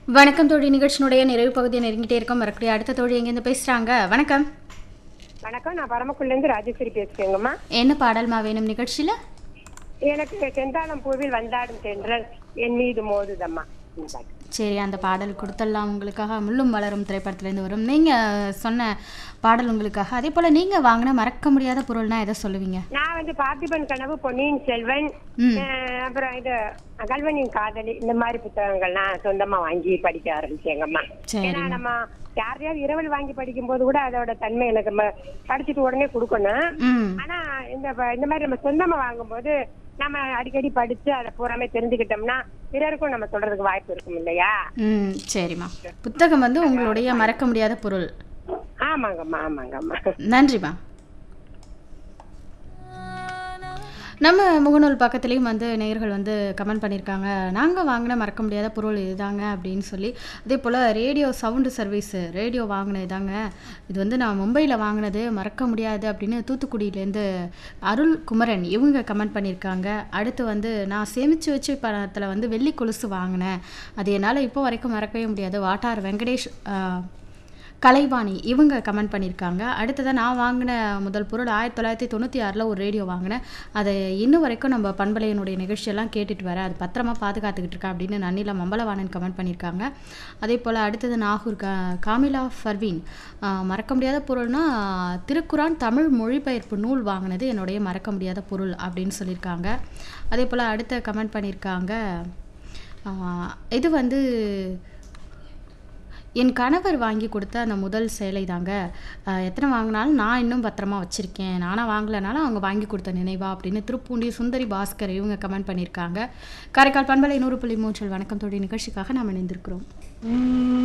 வணக்கம் தோழி நிகழ்ச்சியினுடைய நிறைவு பகுதியை நெருங்கிட்டே இருக்கோம் வரக்கூடிய அடுத்த தோழி எங்கேருந்து பேசுறாங்க வணக்கம் வணக்கம் நான் பரமக்குள்ள இருந்து ராஜேஸ்வரி பேசுறேங்கம்மா என்ன பாடல்மா வேணும் நிகழ்ச்சியில எனக்கு செந்தாளம் பூவில் வந்தாடும் தென்றல் என் மீது மோதுதம்மா இந்த பாட்டு. சரி அந்த பாடல் கொடுத்துடலாம் உங்களுக்காக முள்ளும் வளரும் திரைப்படத்துலேருந்து வரும் நீங்க சொன்ன பாடல் உங்களுக்காக அதே போல நீங்க வாங்கின மறக்க முடியாத பொருள்னா எதை சொல்லுவீங்க நான் வந்து பார்த்திபன் கனவு பொன்னியின் செல்வன் ம். அஹ், அப்புறம் இது கல்வனின் காதலி இந்த மாதிரி புத்தகங்கள்லாம் சொந்தமா வாங்கி படிக்க ஆரம்பிச்சேங்கம்மா சரி. ஏன்னா நம்ம யாரையாவது இரவல் வாங்கி படிக்கும் போது கூட அதோட தன்மை எனக்கு ம- படிச்சுட்டு உடனே கொடுக்கணும் ம் ஆனா இந்த ப- இந்த மாதிரி நம்ம சொந்தமா வாங்கும்போது நம்ம அடிக்கடி படிச்சு அதை பூராமே தெரிஞ்சுக்கிட்டோம்னா பிறருக்கும் நம்ம சொல்றதுக்கு வாய்ப்பு இருக்கும் இல்லையா ம் சரிம்மா புத்தகம் வந்து உங்களுடைய மறக்க முடியாத பொருள் ஆமாங்கம்மா ஆமாங்கம்மா நன்றிம்மா நம்ம முகநூல் பக்கத்துலேயும் வந்து நேயர்கள் வந்து கமெண்ட் பண்ணியிருக்காங்க நாங்கள் வாங்கின மறக்க முடியாத பொருள் இதுதாங்க அப்படின்னு சொல்லி அதே போல் ரேடியோ சவுண்டு சர்வீஸு ரேடியோ வாங்கினது தாங்க இது வந்து நான் மும்பையில் வாங்கினது மறக்க முடியாது அப்படின்னு தூத்துக்குடியிலேருந்து அருள் குமரன் இவங்க கமெண்ட் பண்ணியிருக்காங்க அடுத்து வந்து நான் சேமித்து வச்சு பணத்தில் வந்து வெள்ளி கொலுசு வாங்கினேன் அது என்னால் இப்போ வரைக்கும் மறக்கவே முடியாது வாட்டார் வெங்கடேஷ் ஆஹ், கலைவாணி இவங்க கமெண்ட் பண்ணியிருக்காங்க அடுத்ததாக நான் வாங்கின முதல் பொருள் ஆயிரத்தி தொள்ளாயிரத்தி தொண்ணூற்றி ஆறில் ஒரு ரேடியோ வாங்கினேன் அதை இன்னும் வரைக்கும் நம்ம பண்பலையனுடைய நிகழ்ச்சியெல்லாம் கேட்டுட்டு வரேன் அது பத்திரமா பாதுகாத்துக்கிட்டு இருக்கேன் அப்படின்னு நன்னில மம்பலவாணன் கமெண்ட் பண்ணியிருக்காங்க அதே போல் அடுத்தது நாகூர் கா காமிலா ஃபர்வீன் ஆஹ், மறக்க முடியாத பொருள்னா திருக்குரான் தமிழ் மொழிபெயர்ப்பு நூல் வாங்கினது என்னுடைய மறக்க முடியாத பொருள் அப்படின்னு சொல்லியிருக்காங்க அதே போல் அடுத்த கமெண்ட் பண்ணியிருக்காங்க ஆஹ், இது வந்து என் கணவர் வாங்கி கொடுத்த அந்த முதல் சேலை தாங்க அஹ், எத்தனை வாங்கினாலும் நான் இன்னும் பத்திரமா வச்சுருக்கேன் நானாக வாங்கலைனாலும் அவங்க வாங்கி கொடுத்த நினைவா அப்படின்னு திருப்பூண்டி சுந்தரி பாஸ்கர் இவங்க கமெண்ட் பண்ணியிருக்காங்க காரைக்கால் பண்பலை நூறு புள்ளி மூச்சல் வணக்கம் தோழி நிகழ்ச்சிக்காக நாம் இணைந்திருக்கிறோம்